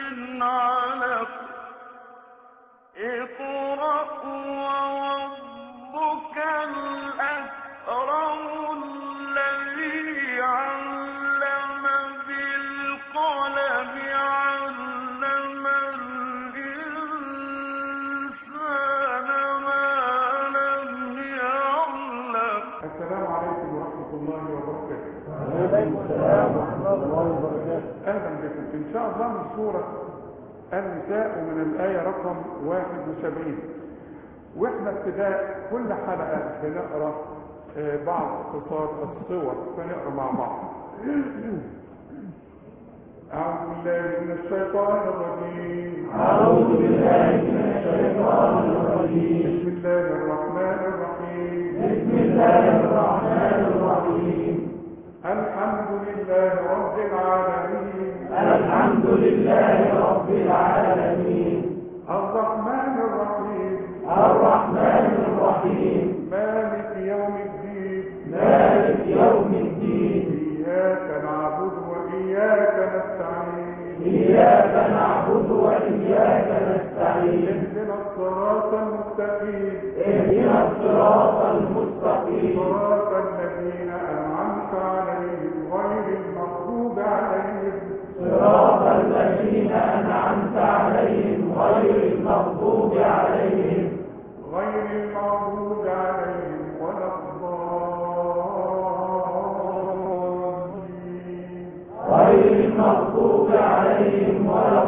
علق اقرأ وربك الأكرم الذي علم بالقلم علم الإنسان ما لم يعلم السلام عليكم ورحمة الله وبركاته وعليكم السلام ورحمة الله وبركاته أهلا بكم إن شاء الله من سورة النساء ومن الآية رقم 71 وإحنا ابتداء كل حلقة بنقرأ آه، بعض قصار الصور فنقرأ مع بعض أعوذ بالله من الشيطان الرجيم أعوذ بالله من الشيطان الرجيم بسم الله الرحمن الرحيم بسم الله الرحمن الرحيم الحمد لله رب العالمين الحمد لله رب العالمين الرحمن الرحيم الرحمن الرحيم مالك يوم الدين مالك يوم الدين إياك نعبد وإياك نستعين إياك نعبد وإياك نستعين اهدنا الصراط المستقيم اهدنا الصراط المستقيم صراط الذين أنعمت عليهم غير المغضوب عليهم صراط الذين أنعمت عليهم غير المغضوب عليهم غير المغضوب عليهم ولا الضالين غير المغضوب عليهم ولا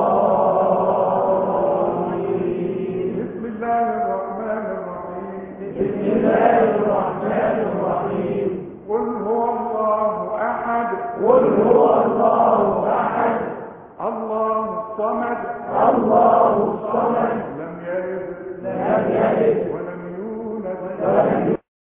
الضالين بسم الله الرحمن الرحيم بسم الله الرحمن الرحيم قل هو الله أحد قل هو الله أحد الله الصمد الله الصمد لم يلد لم يلد ولم يولد ولم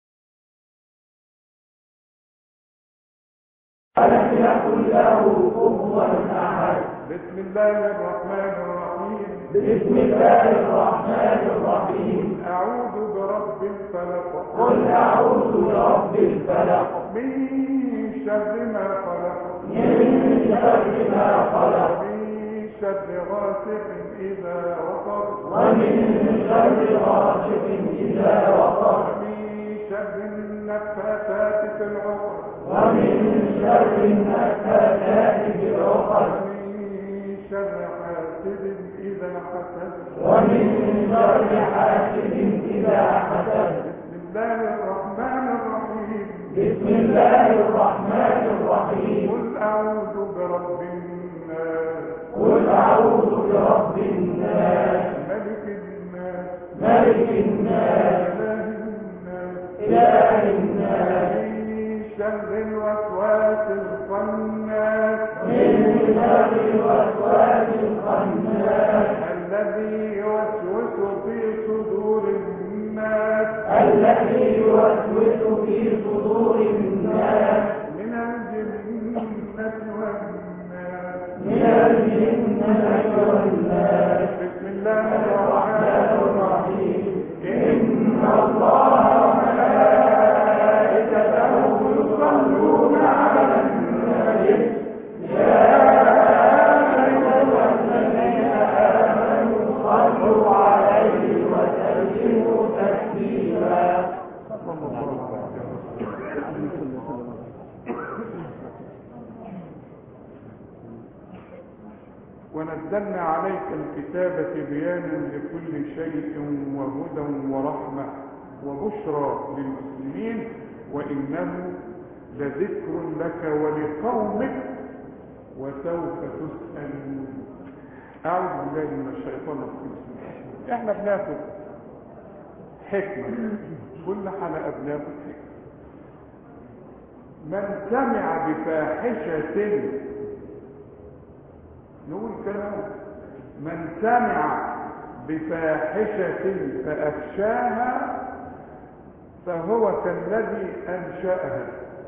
ولم يكن له كفوا أحد بسم الله الرحمن الرحيم بسم الله الرحمن الرحيم أعوذ برب الفلق قل أعوذ برب الفلق من شر ما خلق من شر ما خلق ومن شر غاسق إذا وقر ومن شر غاسق إذا وقر ومن شر النفاثات في العقد ومن شر النفاثات في العقد ومن شر حاسد إذا حسد ومن شر حاسد إذا حسد بسم الله الرحمن الرحيم بسم الله الرحمن الرحيم قل أعوذ برب الناس قل أعوذ برب الناس ملك الناس ملك الناس إله الناس إله الناس من شر الوسواس الخناس من شر الوسواس الخناس الذي يوسوس في صدور الناس الذي يوسوس في صدور الناس من الجنة والناس من الجنة والناس بسم الله الرحمن الرحمن الرحيم إن الله وملائكته يصلون على النبي يا أيها الذين آمنوا صلوا عليه وسلموا تسليما ونزلنا عليك الكتاب تبيانا لكل شيء وهدى ورحمة وبشرى للمسلمين وإنه لذكر لك ولقومك وسوف تسألون أعوذ بالله من الشيطان الرجيم احنا بناخد حكمة كل حلقة بناخد حكمة من سمع بفاحشة نقول كلام من سمع بفاحشة فأفشاها فهو كالذي أنشأها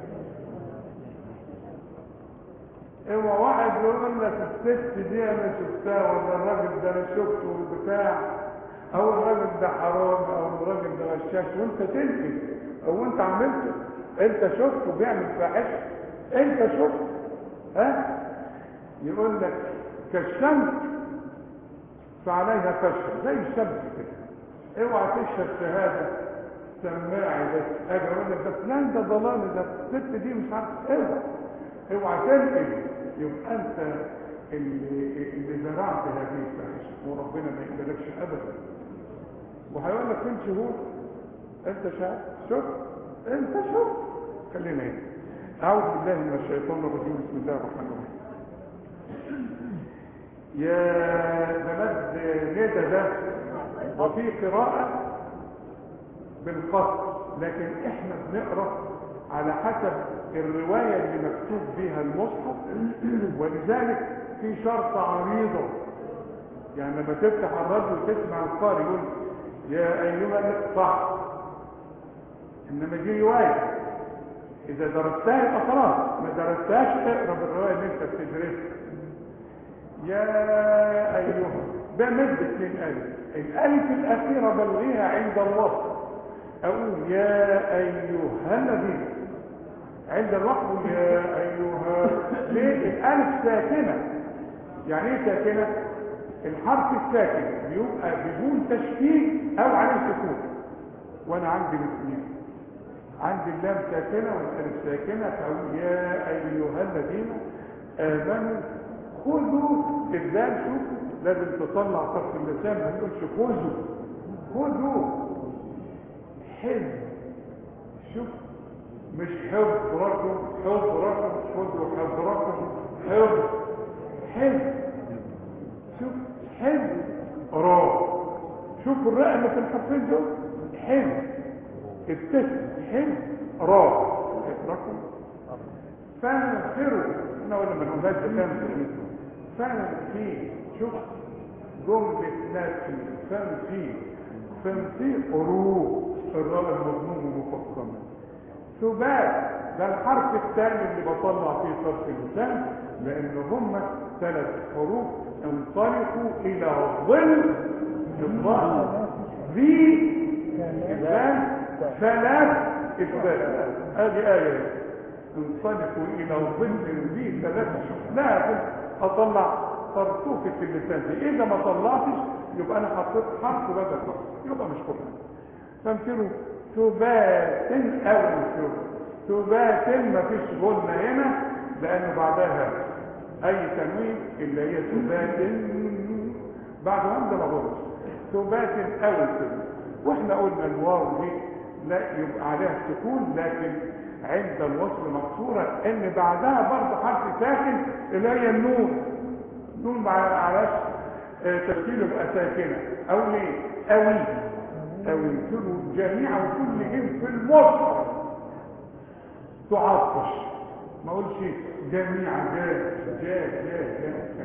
اوعى واحد يقول لك الست دي انا شفتها ولا الراجل ده انا شفته بتاع او الراجل ده حرام او الراجل ده غشاش وانت تنفي او انت عملته انت شفته بيعمل فاحشه انت شفته ها يقول لك كالشمس فعليها كشف زي الشمس كده اوعى تشهد شهاده سماعي بس اجي اقول لك ده فلان ده ضلال ده الست دي مش عارف اوعى اوعى تنقل يبقى انت اللي اللي زرعت هذه الفاحشه وربنا ما يقبلكش ابدا وهيقول لك فين شهور انت شايف شوف انت شوف خلينا هنا اعوذ بالله من الشيطان الرجيم بسم الله الرحمن الرحيم يا بلد ندى ده وفي قراءة بالقصر لكن احنا بنقرأ على حسب الرواية اللي مكتوب بها المصحف ولذلك في شرطة عريضة يعني لما تفتح الراديو وتسمع القارئ يقول يا ايها صح انما دي رواية اذا درستها يبقى خلاص ما درستهاش اقرا بالرواية اللي انت بتدرسها يا ايها بمد اتنين الف الالف الاخيرة بلغيها عند الوصف اقول يا ايها الذين عند الوقف يا ايها ليه الالف ساكنة يعني ايه ساكنة الحرف الساكن بيبقى بدون تشكيل او عليه سكون وانا عندي الاثنين عندي اللام ساكنة والالف ساكنة فاقول يا ايها الذين امنوا خذوا الذال شوفوا لازم تطلع طرف اللسان ما تقولش خذوا خذوا حزب شوف مش حضركم حضركم خذوا حضركم حضر حزب شوف حزب را شوفوا الراء اللي في الحرفين دول حزب التسم حزب را حضركم فانفروا احنا ولا ما نقولهاش بكام فعلا في شوف جملة نفي فانفي فانفي حروف الراء المضموم مفخمة ثبات ده الحرف الثاني اللي بطلع فيه طرف اللسان لان هم ثلاث حروف انطلقوا الى ظل الظهر ذي إذن ثلاث إثبات هذه آية انطلقوا إلى ظل ذي ثلاث لازم أطلع طرطوفة اللسان دي إذا ما طلعتش يبقى أنا حطيت حرف بدل حرف يبقى مش قرآن فامثلوا ثبات أو شوف ثبات ما فيش غنى هنا لأنه بعدها أي تنوين اللي هي ثبات بعد همزة ما غنش ثبات أو كده واحنا قلنا الواو دي لا يبقى عليها سكون لكن عند الوصل مكسورة ان بعدها برضه حرف ساكن اللي هي النون نون ما علاش تشكيله يبقى ساكنة او ليه اوي اوي كله جميعا وكل جيم في المصحف تعطش ما اقولش جميعا جاء جاء جاء جاء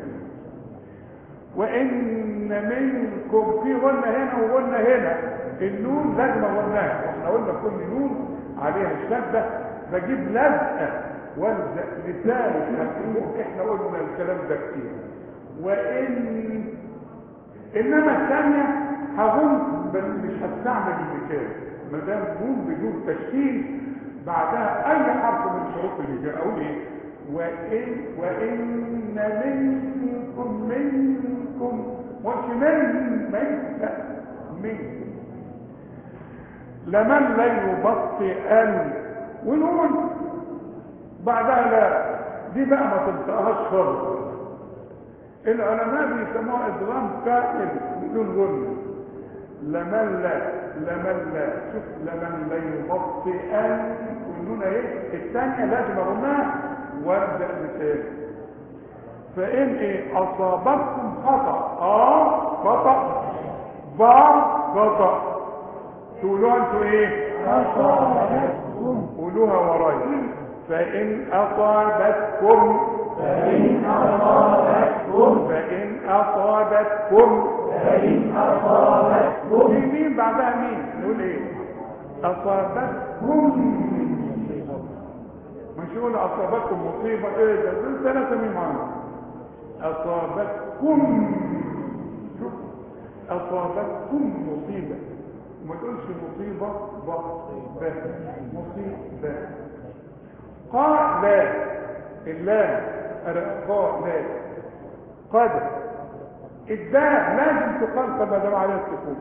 وان منكم في غنى هنا وغنى هنا النون لازم غناها واحنا قلنا كل نون عليها الشده بجيب لزقه والزق لساني احنا قلنا الكلام ده كتير وان انما الثانيه هغم بس مش هستعمل اللسان ما دام نون بدون تشكيل بعدها اي حرف من الحروف اللي جاء اقول ايه وإن وإن منكم منكم وش من من لا من لمن لا يبطئن ونقول بعدها لا دي بقى ما تنطقهاش خالص العلماء بيسموها ادغام كامل بدون غنى لمن لا لمن لا شوف لمن لا يبطئن والنون ايه الثانيه لازم اغناها وابدا مثال فان ايه اصابتكم خطا اه خطا بعض خطا تقولوها انتوا ايه قولوها ورايا فان اصابتكم فإن أصابتكم فان اصابتكم فإن أصابتكم في مين بعدها مين نقول ايه اصابتكم مش يقول اصابتكم مصيبه ايه ده دول ثلاثه مين معانا اصابتكم شوف اصابتكم مصيبه وما تقولش مصيبه بس مصيبه قال لا اللام قال لا قد الداء لازم تقال طب ده عليها السكون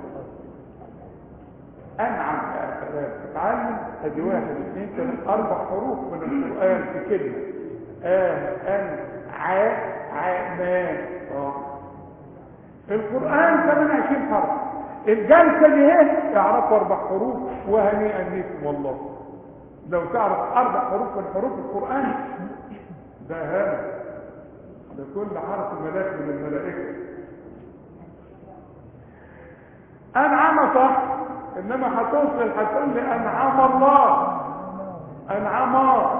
انعم يا سلام تتعلم ادي واحد اثنين ثلاثة اربع حروف من القران في كلمه اه ان ع ع ما اه القران 28 حرف الجلسه دي ايه يعرفوا اربع حروف وهنيئا ليكم والله لو تعرف اربع حروف من حروف القران ده هذا ده كل حرف ملاك من الملائكه انعم صح انما هتوصل هتقول لي انعم الله انعم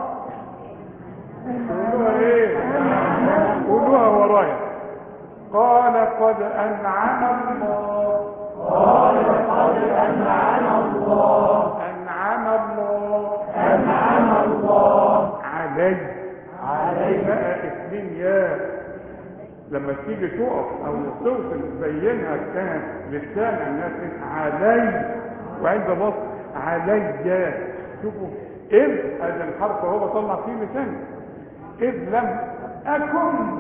قولوها ايه قولوها ورايا قال قد انعم الله قال قد أنعم الله انعم الله أنعم الله علي علي بقى اتنين يا لما تيجي تقف او توصل تبينها كان لسان الناس علي وعند بص علي شوفوا اذ هذا الحرف هو بطلع فيه لسان اذ لم اكن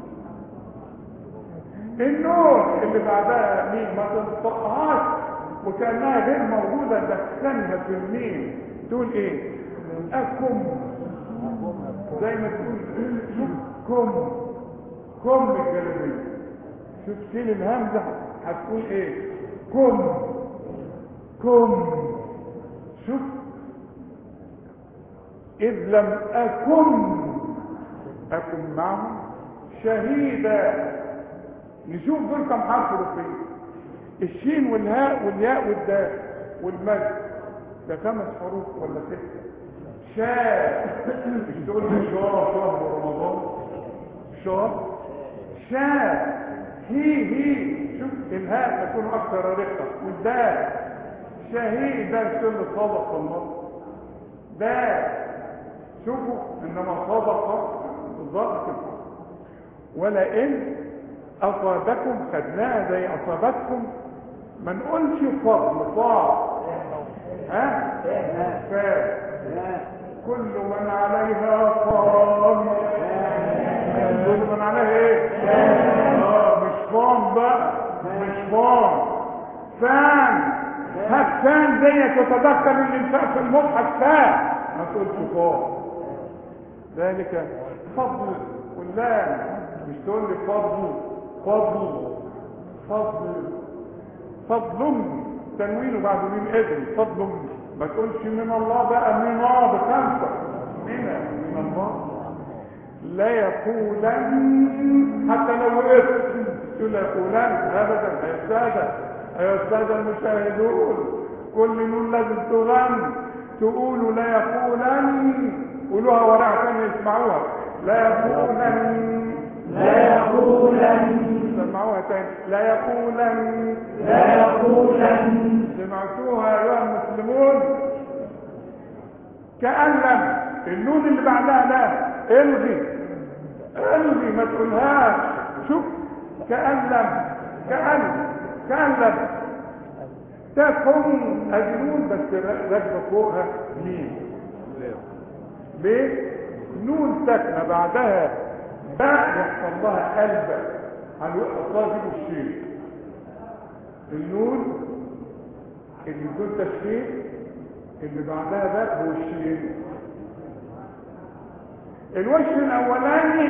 النور اللي بعدها مين ما تنطقهاش وكانها غير موجوده دخلها في الميم تقول ايه اكم زي ما تقول شوف كم كم الجلابيه شوف شيل الهمزه هتقول ايه كم كم شوف اذ لم اكن اكن معهم شهيدا نشوف دول كم حرف رفيع الشين والهاء والياء والدال والمد ده خمس حروف ولا سته شاء مش تقول لي شهر شهر رمضان شهر شاء هي هي شوف الهاء تكون اكثر رقه والدال شهيدا كل صدق الله ده شوفوا انما صدق بالضبط كده. ولئن اصابكم خدناها زي اصابتكم ما نقولش فضل فاض ها ف كل من عليها فان كل من عليها ايه اه مش فان بقى مش فان فان هات فان ديت وتذكر الانسان في المصحف فان ما تقولش فان ذلك فضل واللام مش تقول لي فضل فضل فضل فضل تنوين بعد مين اذن فضل ما تقولش من الله بقى من الله بخمسه من من الله لا يقولن حتى لو وقفت تقول لا يقولن ابدا يا الساده يا الساده المشاهدون كل نون لازم تغن تقولوا لا يقولن قولوها وراء ثاني يسمعوها لا يقولن لا يقولن سمعوها تاني لا يقولن لا يقولن سمعتوها يا ايها المسلمون كأن لم النون اللي بعدها لا الغي الغي ما تقولهاش شوف كأن لم كأن كأن لم تكن أجنون بس راكبة فوقها مين ليه نون ساكنة بعدها باء يحصل لها قلبة هنوقف دي بالشين النون اللي بدون تشكيل اللي بعدها باء هو الشين الوش الاولاني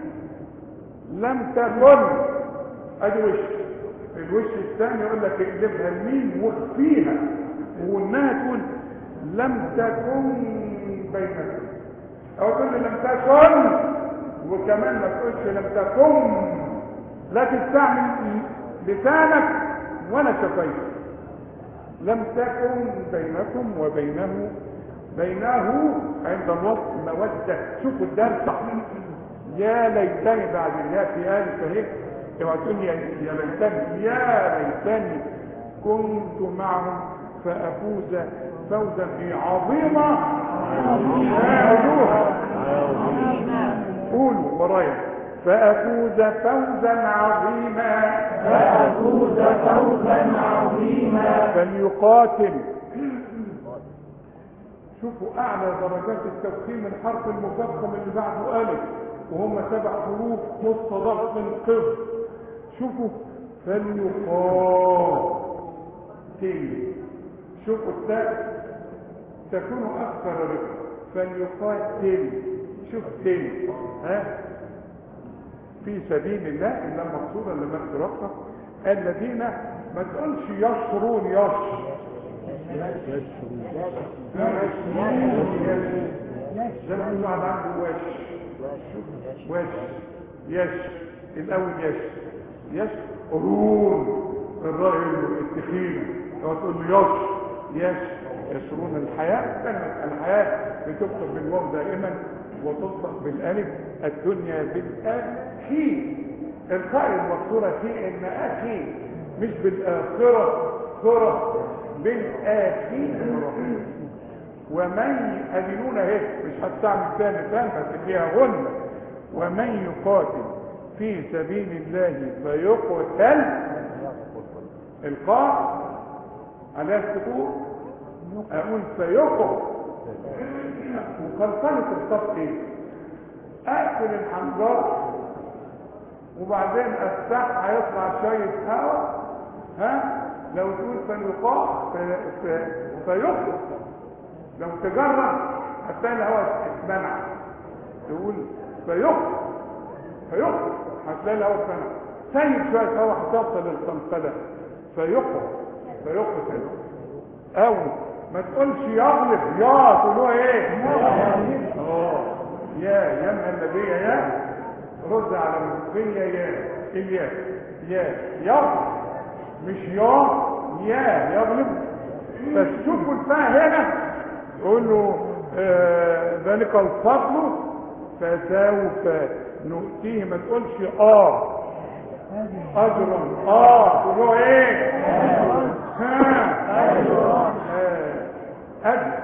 لم تكن ادي وش الوش الثاني يقول لك اقلبها الميم واخفيها وانها تقول لم تكن بينكم او تقول لي لم تكن وكمان ما تقولش لم تكن لا تستعمل لسانك ولا شفيك لم تكن بينكم وبينه بينه عند الوصف مودة شوفوا الدرس صحيح يا ليتني بعد الياء في آل فهيك اوعى تقول لي يا ليتني يا ليتني كنت معهم فأفوز فوزا في عظيمة شاهدوها قولوا ورايا فأفوز فوزا عظيما فأفوز فوزا عظيما فليقاتل شوفوا أعلى درجات التفخيم الحرف المفخم اللي بعده ألف وهم سبع حروف مستضاف من قبل شوفوا فليقاتل شوفوا التاء تكون اكثر رفقه فليقاتل شوف تل ها في سبيل الله الا مقصودا لمن ترقى الذين ما تقولش يشرون يش زي ما يقولوا على عنده وش وش يش الاول يش يش قرون الراجل التخين لو تقول له يش يش يشرون الحياة كلمة الحياة بتكتب بالواو دائما وتطلق بالالف الدنيا بالاخي القاء المقصورة في ان اخي مش بالاخرة خرة بالاخي ومن أدينون اهي مش هتستعمل تاني تاني بس فيها غنة ومن يقاتل في سبيل الله فيقتل القاء على السكون اقول فيقتل وقلقلة الصف ايه اقفل الحنجرة وبعدين افتح هيطلع شوية هواء ها لو تقول فليقاء فيقتل لو تجرب هتلاقي الهواء اتمنع تقول فيقتل فيقتل هتلاقي الهواء اتمنع سيب شوية هواء هتوصل للقنقلة فيقتل فيقتل او ما تقولش يغلب يا تقولوا ايه اه يا يا من النبي يا رد على المسلمية يا الياء يا يغلب مش يا يا يغلب بس شوفوا الفاء هنا يقول له آه ذلك الفضل فسوف نؤتيه ما تقولش اه اجرا اه تقولوا ايه ها اجر اجر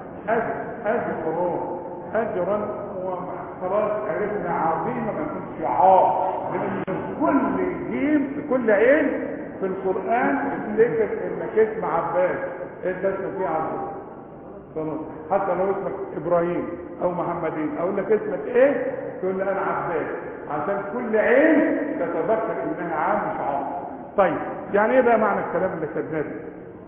اجر اجرا وخلاص عرفنا عظيمه ما تكونش عار لان كل جيم كل عين في القران افتكر انك اسم عباس انت اسمك فيه عباس خلاص حتى لو اسمك ابراهيم او محمدين اقول لك اسمك ايه تقول لي انا عباس عشان كل عين تتذكر انها عام مش عام طيب يعني ايه بقى معنى الكلام اللي خدناه ده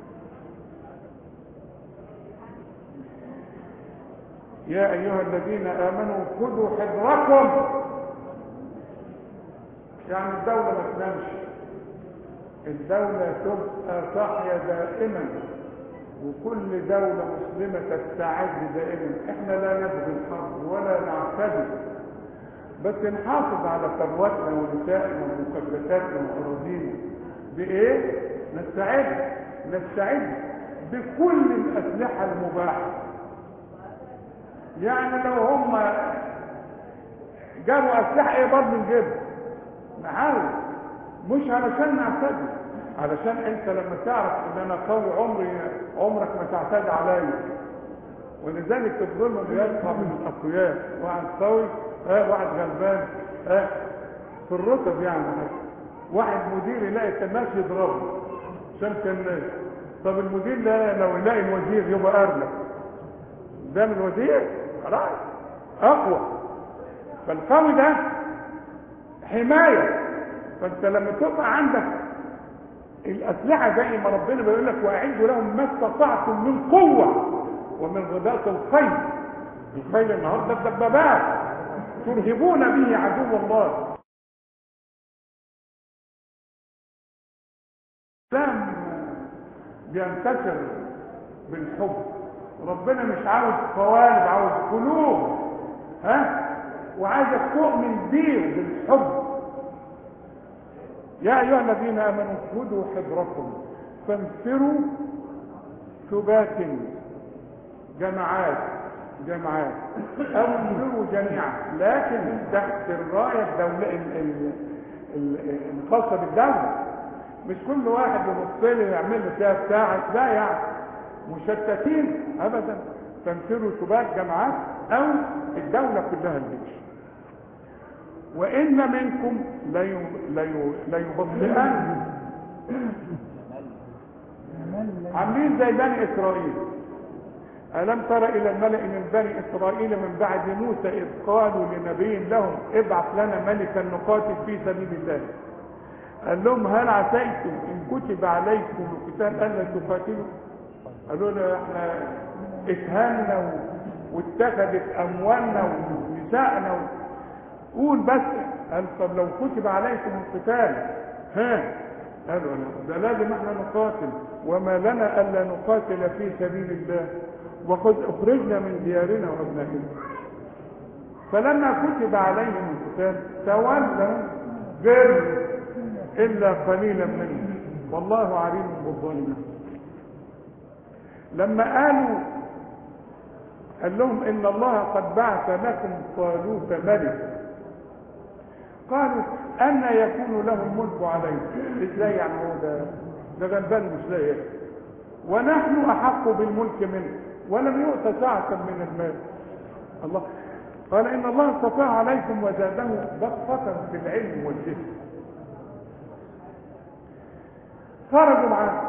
يا ايها الذين امنوا خذوا حذركم يعني الدولة ما تنامش الدولة تبقى صاحية دائما وكل دولة مسلمة تستعد دائما احنا لا نبغي الحرب ولا نعتدي بس نحافظ على ثرواتنا ونسائنا ومكبساتنا واراضينا بايه نستعد نستعد بكل الاسلحه المباحه يعني لو هم جابوا اسلحه ايه برضه نجيبها نحاول مش علشان نعتدي علشان انت لما تعرف ان انا قوي عمري عمرك ما تعتدي عليا ولذلك الظلم بيبقى من الاقوياء واحد قوي اه واحد غلبان اه في الرتب يعني واحد مدير يلاقي الناس يضربه عشان الناس طب المدير لا لو يلاقي الوزير يبقى ارنب ده من الوزير خلاص اقوى فالقوي ده حمايه فانت لما تبقى عندك الاسلحه زي ما ربنا بيقول لك واعدوا لهم ما استطعتم من قوه ومن رباط الخيل الخيل النهارده الدبابات ترهبون به عدو الله الاسلام بينتشر بالحب ربنا مش عاوز قوالب عاوز قلوب ها وعايزك تؤمن بيه بالحب يا ايها الذين امنوا خذوا حذركم فانفروا ثبات جماعات جماعات او انفروا جميعا لكن تحت الرايه الدوله الخاصه بالدوله مش كل واحد يبص لي يعمل لي فيها بتاعك لا يعني مشتتين ابدا تنفروا ثبات جماعات او الدوله كلها الجيش وان منكم ليبطئن عاملين زي بني اسرائيل ألم تر إلى الملأ من بني إسرائيل من بعد موسى إذ قالوا لنبي لهم ابعث لنا ملكا نقاتل في سبيل الله قال لهم هل عسيتم إن كتب عليكم القتال ألا تقاتلوا قالوا له احنا اتهمنا و- واتخذت أموالنا ونسائنا و- قول بس قال طب لو كتب عليكم القتال ها قالوا لا ده لازم احنا نقاتل وما لنا الا نقاتل في سبيل الله وقد اخرجنا من ديارنا وابنائنا فلما كتب عليهم القتال تولوا غير الا قليلا منهم والله عليم بالظالمين لما قالوا قال لهم ان الله قد بعث لكم طالوت ملك قالوا أن يكون له الملك علينا ازاي يعني هو ده ده غلبان مش لاقي ياكل. ونحن أحق بالملك منه ولم يؤت سعة من المال الله قال إن الله اصطفاه عليكم وزاده بسطة في العلم والجسم خرجوا معاه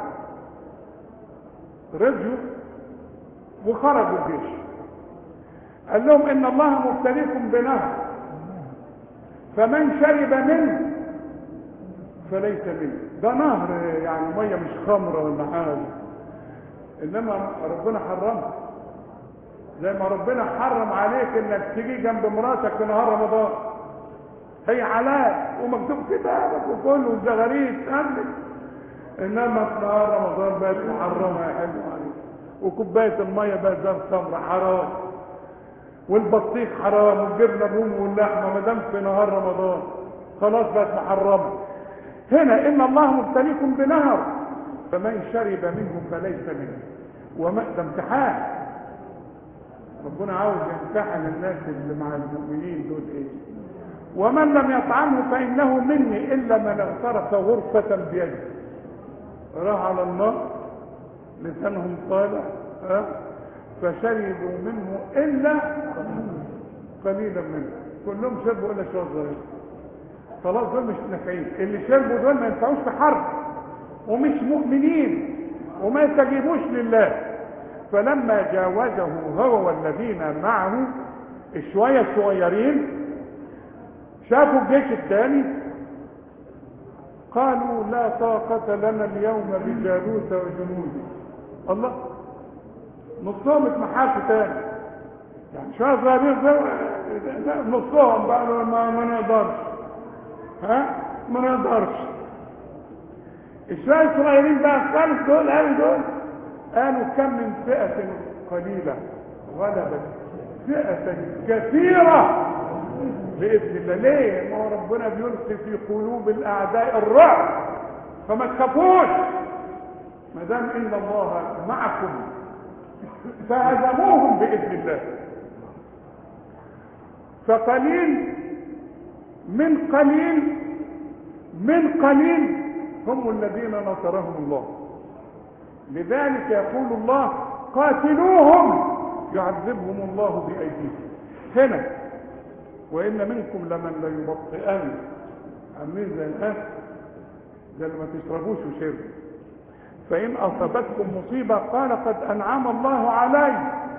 رجعوا وخرجوا الجيش قال لهم إن الله مبتليكم بنهر فمن شرب منه فليس منه ده نهر يعني ميه مش خمره ولا حاجه انما ربنا حرمها زي ما ربنا حرم عليك انك تيجي جنب مراتك في نهار رمضان هي علاء ومكتوب كتابك وكله والزغاريد قبلك انما في نهار رمضان بقت محرمه يا حلو عليك وكوبايه الميه بقت زي الخمره حرام والبطيخ حرام والجبنه الرومي واللحمه ما دام في نهار رمضان خلاص بقت محرمه هنا ان الله مبتليكم بنهر فمن شرب منه فليس منه وما ده امتحان ربنا عاوز يمتحن الناس اللي مع المؤمنين دول ايه ومن لم يطعمه فانه مني الا من اغترف غرفه بيده راح على النار لسانهم طالع ها فشربوا منه الا قليلا منه كلهم شربوا الا شويه صغير خلاص دول مش نافعين اللي شربوا دول ما ينفعوش في حرب ومش مؤمنين وما يستجيبوش لله فلما جاوزه هو والذين معه الشويه الصغيرين شافوا الجيش الثاني قالوا لا طاقة لنا اليوم بجالوت وجنوده الله نصهم اتمحاكوا تاني يعني شوية صغيرين زي- نصهم بقى ما, ما نقدرش ها ما نقدرش الشوية الصغيرين بقى الخالص دول قالوا دول قالوا كم من فئة قليلة غلبت فئة كثيرة بإذن الله ليه؟ ما هو ربنا بيلقي في قلوب الأعداء الرعب فما تخافوش ما دام إن الله معكم فهزموهم بإذن الله فقليل من قليل من قليل هم الذين نصرهم الله لذلك يقول الله قاتلوهم يعذبهم الله بأيديهم هنا وإن منكم لمن ليبطئن عاملين زي الناس زي اللي ما تشربوش وشربوا فإن أصابتكم مصيبة قال قد أنعم الله علي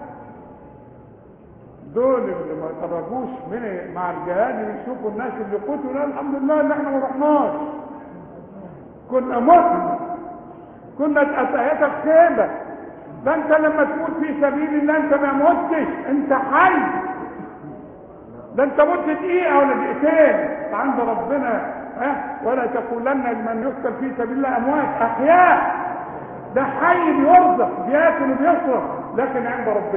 دول اللي ما ترجوش من مع الجهاد اللي يشوفوا الناس اللي قتلوا لا الحمد لله ان احنا ما رحناش كنا متنا كنا اتأتيتك خيبة ده انت لما تموت في سبيل الله انت ما متش انت حي ده انت مت دقيقة ولا دقيقتين عند ربنا ها ولا تقولن لمن يقتل في سبيل الله اموات احياء ده حي بيرزق بياكل وبيشرب لكن عند ربك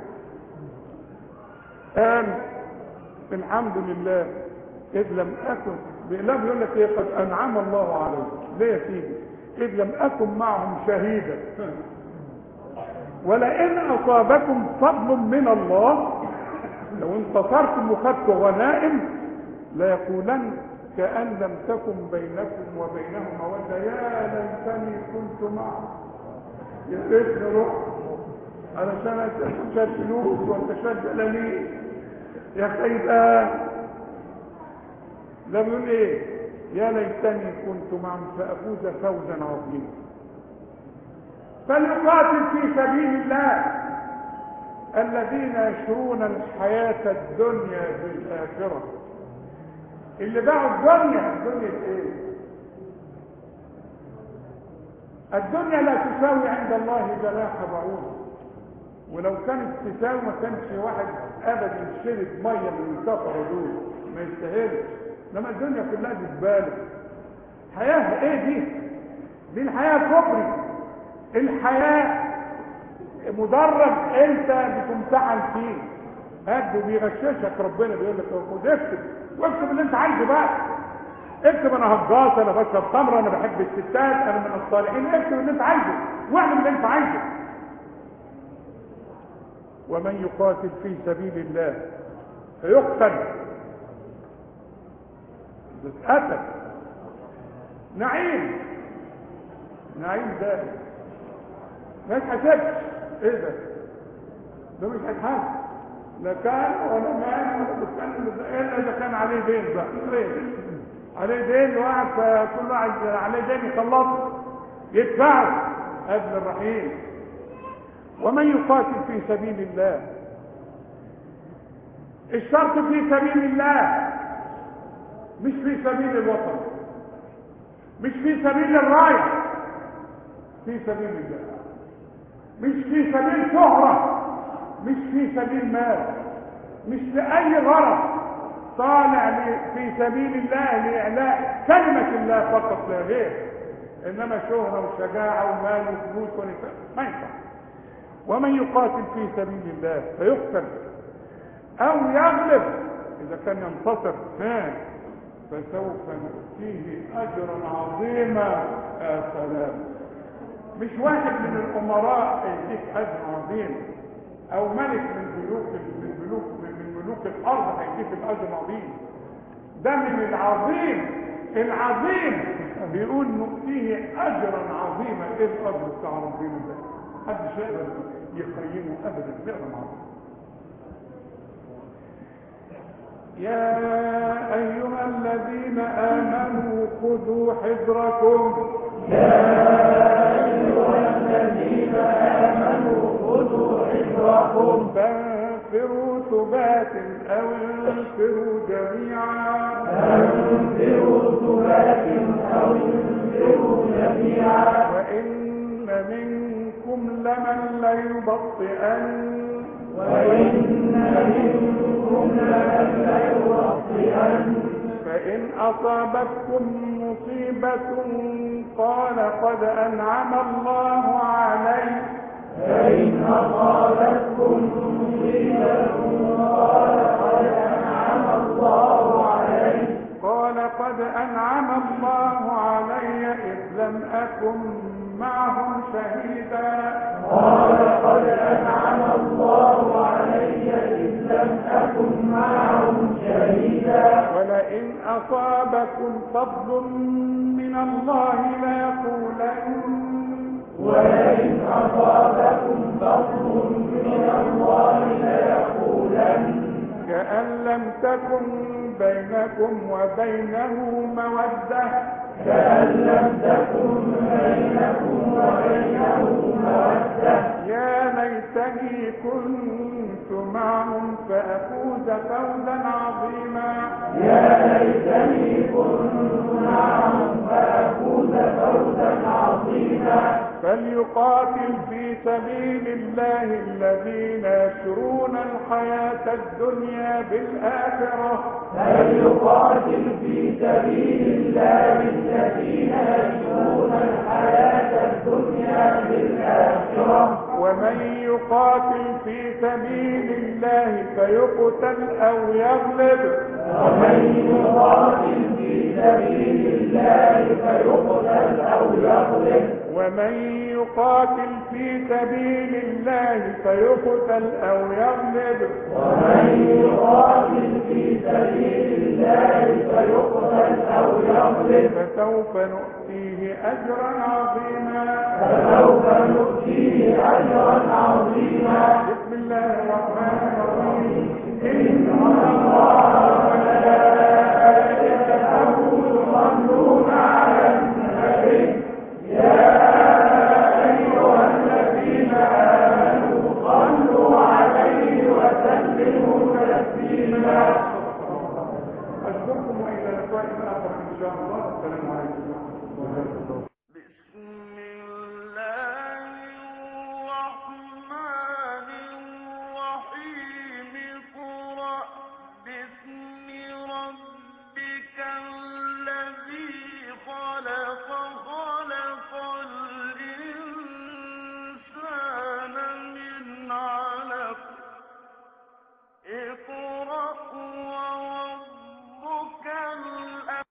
قال الحمد لله اذ لم اكن لا بيقول لك ايه قد انعم الله عليك ليه يا سيدي اذ لم اكن معهم شهيدا ولئن اصابكم فضل من الله لو انتصرتم وخدتوا غنائم ليقولن كأن لم تكن بينكم وبينهم مودة يا ليتني كنت معه يا ريتني رحت علشان اشد فلوس واتشد لي يا خيبان ده بيقول ايه يا ليتني كنت معهم فافوز فوزا عظيما فليقاتل في سبيل الله الذين يشرون الحياة الدنيا بالآخرة اللي باعوا الدنيا الدنيا ايه الدنيا لا تساوي عند الله جناح بعوض ولو كانت تساوي ما كانش واحد ابدا يشرب ميه من الكفره دول ما يستاهلش انما الدنيا كلها دي زباله حياه ايه دي دي الحياه كفري الحياه مدرج انت بتمتحن فيه قد بيغششك ربنا بيقول لك خد اكتب واكتب اللي انت عايزه بقى اكتب انا هجاص انا بشرب خمر انا بحب الستات انا من الصالحين اكتب اللي انت عايزه واعمل اللي انت عايزه ومن يقاتل في سبيل الله فيقتل اتقتل نعيم نعيم ده ما يتحسبش ايه ده ده مش هيتحاسب لا كان ولا مال ولا كان الا اذا كان عليه دين بقى دين عليه دين واحد فكل واحد عليه دين يخلصه يدفعه قبل الرحيل ومن يقاتل في سبيل الله الشرط في سبيل الله مش في سبيل الوطن مش في سبيل الرايه في سبيل الله مش في سبيل شهرة مش في سبيل مال مش لأي غرض طالع في سبيل الله لإعلاء كلمة الله فقط لا غير إنما شهرة وشجاعة ومال وفلوس ونساء ما ينفع ومن يقاتل في سبيل الله فيقتل أو يغلب إذا كان ينتصر ها فسوف نؤتيه أجرا عظيما يا سلام مش واحد من الامراء يديك اجر عظيم او ملك من ملوك من ملوك من ملوك الارض هيديك الاجر العظيم ده من العظيم العظيم بيقول نؤتيه اجرا عظيما ايه الاجر بتاع ربنا ده محدش يقدر يقيمه ابدا فعلا عظيم يا ايها الذين امنوا خذوا حذركم الذين آمنوا خذوا حذركم فانفروا ثبات او انفروا جميعا فانفروا ثبات أو انفروا جميعا وان منكم لمن ليبطئن وإن منكم لمن ليبطئن فإن أصابتكم مصيبة قال قد أنعم الله علي فإن أصابتكم مصيبة قال قد أنعم الله علي قال قد أنعم الله علي إذ لم أكن معهم شهيدا قال قد أنعم الله علي إذ لم أكن معهم شهيدا ولئن أصابكم فضل من الله ليقولن ولئن أصابكم فضل من الله ليقولن كأن لم تكن بينكم وبينه مودة كأن لم تكن بينكم وبينه مودة يا ليتني كنت معهم فأفوز فوزا عظيما يا ليتني كنت معهم فأفوز فوزا عظيما فليقاتل في سبيل الله الذين يشرون الحياة الدنيا بالآخرة فليقاتل في سبيل الله الذين يشرون الحياة الدنيا بالآخرة ومن يقاتل في سبيل الله فيقتل أو يغلب ومن يقاتل في سبيل الله فيقتل أو يغلب ومن يقاتل في سبيل الله فيقتل أو يغلب ومن يقاتل في سبيل الله فيقتل أو يغلب فسوف نؤتيه أجرا عظيما فسوف نؤتيه أجرا عظيما بسم الله الرحمن الرحيم إن الله